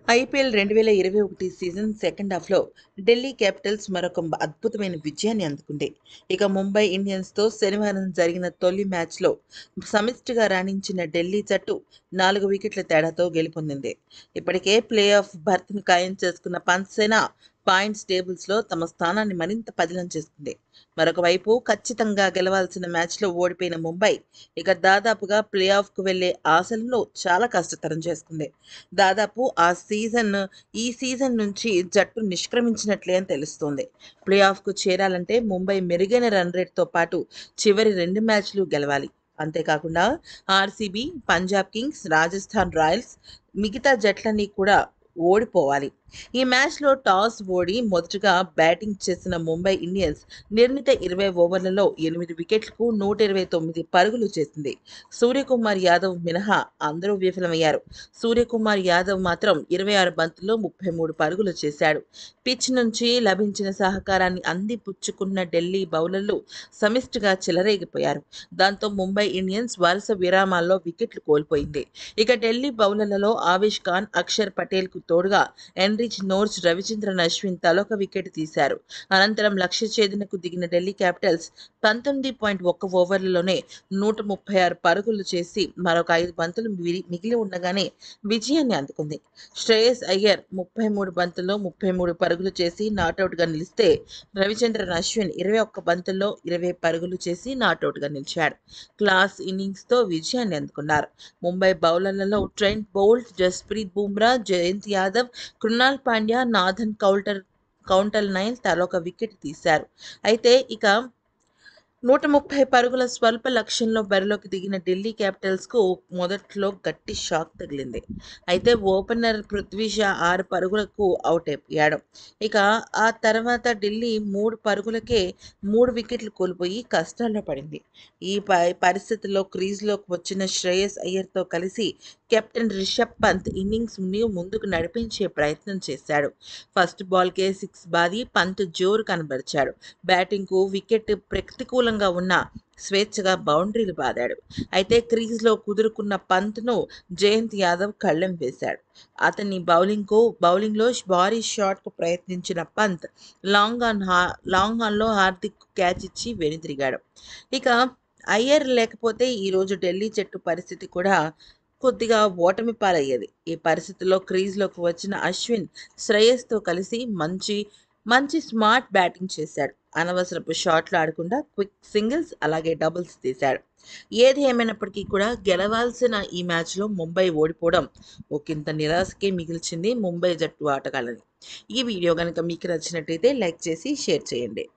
IPL రెండు వేల ఇరవై ఒకటి సీజన్ సెకండ్ హాఫ్లో ఢిల్లీ క్యాపిటల్స్ మరొక అద్భుతమైన విజయాన్ని అందుకుంది ఇక ముంబై ఇండియన్స్తో శనివారం జరిగిన తొలి మ్యాచ్లో సమిష్టిగా రాణించిన ఢిల్లీ జట్టు నాలుగు వికెట్ల తేడాతో గెలుపొందింది ఇప్పటికే ప్లే ఆఫ్ బర్త్ను ఖాయం చేసుకున్న పంత్సేన పాయింట్స్ టేబుల్స్లో తమ స్థానాన్ని మరింత పదిలం చేసుకుంది మరొక వైపు ఖచ్చితంగా గెలవాల్సిన మ్యాచ్లో ఓడిపోయిన ముంబై ఇక దాదాపుగా ప్లే ఆఫ్కు వెళ్లే ఆశలను చాలా కష్టతరం చేసుకుంది దాదాపు ఆ సీజన్ ఈ సీజన్ నుంచి జట్టు నిష్క్రమించినట్లే అని తెలుస్తోంది ప్లే ఆఫ్కు చేరాలంటే ముంబై మెరుగైన రన్ రేట్తో పాటు చివరి రెండు మ్యాచ్లు గెలవాలి అంతేకాకుండా RCB Punjab Kings Rajasthan Royals మిగతా జట్లన్నీ కూడా ఓడిపోవాలి ఈ మ్యాచ్లో టాస్ ఓడి మొదటగా బ్యాటింగ్ చేసిన ముంబై ఇండియన్స్ నిర్ణీత ఇరవై ఓవర్లలో ఎనిమిది వికెట్లకు నూట ఇరవై తొమ్మిది పరుగులు చేసింది సూర్యకుమార్ యాదవ్ మినహా అందరూ విఫలమయ్యారు సూర్యకుమార్ యాదవ్ మాత్రం ఇరవై ఆరు బంతుల్లో ముప్పై మూడు పరుగులు చేశాడు పిచ్ నుంచి లభించిన సహకారాన్ని అందిపుచ్చుకున్న ఢిల్లీ బౌలర్లు సమిష్టిగా చెలరేగిపోయారు దాంతో ముంబై ఇండియన్స్ వరుస విరామాల్లో వికెట్లు కోల్పోయింది ఇక ఢిల్లీ బౌలర్లలో ఆవేష్ ఖాన్ అక్షర్ పటేల్కు తోడుగా ఎన్రిచ్ నోర్స్ రవిచంద్రన్ అశ్విన్ తలొక వికెట్ తీశారు అనంతరం లక్ష్య ఛేదనకు దిగిన ఢిల్లీ క్యాపిటల్స్ పంతొమ్మిది పాయింట్ ఒక్క ఓవర్లలోనే నూట ముప్పై ఆరు పరుగులు చేసి మరొక ఐదు బంతులు మిగిలి మిగిలి ఉండగానే విజయాన్ని అందుకుంది శ్రేయస్ అయ్యర్ ముప్పై మూడు బంతుల్లో ముప్పై మూడు పరుగులు చేసి నాటౌట్గా నిలిస్తే రవిచంద్రన్ అశ్విన్ ఇరవై ఒక్క బంతుల్లో ఇరవై పరుగులు చేసి నాటౌట్గా నిలిచాడు క్లాస్ ఇన్నింగ్స్తో విజయాన్ని అందుకున్నారు ముంబై బౌలర్లలో Trent Boult Jasprit Bumrah Jayant Yadav Krunal Pandya Nathan Coulter కౌంటర్ నైన్ తలొక వికెట్ తీశారు అయితే ఇక నూట ముప్పై పరుగుల స్వల్ప లక్ష్యంలో బరిలోకి దిగిన ఢిల్లీ క్యాపిటల్స్కు మొదట్లో గట్టి షాక్ తగిలింది అయితే ఓపెనర్ పృథ్వీ షా ఆరు పరుగులకు అవుట్ అయిపోయాడు ఇక ఆ తర్వాత ఢిల్లీ మూడు పరుగులకే మూడు వికెట్లు కోల్పోయి కష్టాల్లో పడింది ఈ ప పరిస్థితుల్లో క్రీజ్లోకి వచ్చిన శ్రేయస్ అయ్యర్తో కలిసి కెప్టెన్ రిషబ్ పంత్ ఇన్నింగ్స్ని ముందుకు నడిపించే ప్రయత్నం చేశాడు ఫస్ట్ బాల్కే సిక్స్ బాది పంత్ జోరు కనబరిచాడు బ్యాటింగ్కు వికెట్ ప్రతికూలంగా ఉన్న స్వేచ్ఛగా బౌండరీలు బాదాడు అయితే క్రీజ్లో కుదురుకున్న పంత్ను జయంత్ యాదవ్ కళ్ళెం వేశాడు అతని బౌలింగ్కు బౌలింగ్లో భారీ షాట్కు ప్రయత్నించిన పంత్ లాంగ్ ఆన్ హా లాంగ్ ఆన్లో హార్దిక్ క్యాచ్ ఇచ్చి వెనుదిరిగాడు ఇక అయ్యర్ లేకపోతే ఈరోజు ఢిల్లీ జట్టు పరిస్థితి కూడా కొద్దిగా ఓటమి పాలయ్యేది ఈ పరిస్థితుల్లో క్రీజ్లోకి వచ్చిన అశ్విన్ శ్రేయస్తో కలిసి మంచి మంచి స్మార్ట్ బ్యాటింగ్ చేశాడు అనవసరపు షాట్లు ఆడకుండా క్విక్ సింగిల్స్ అలాగే డబుల్స్ తీశాడు ఏది ఏమైనప్పటికీ కూడా గెలవాల్సిన ఈ మ్యాచ్లో ముంబై ఓడిపోవడం ఒకంత నిరాశకే మిగిల్చింది ముంబై జట్టు ఆటగాళ్ళని ఈ వీడియో కనుక మీకు నచ్చినట్టయితే లైక్ చేసి షేర్ చేయండి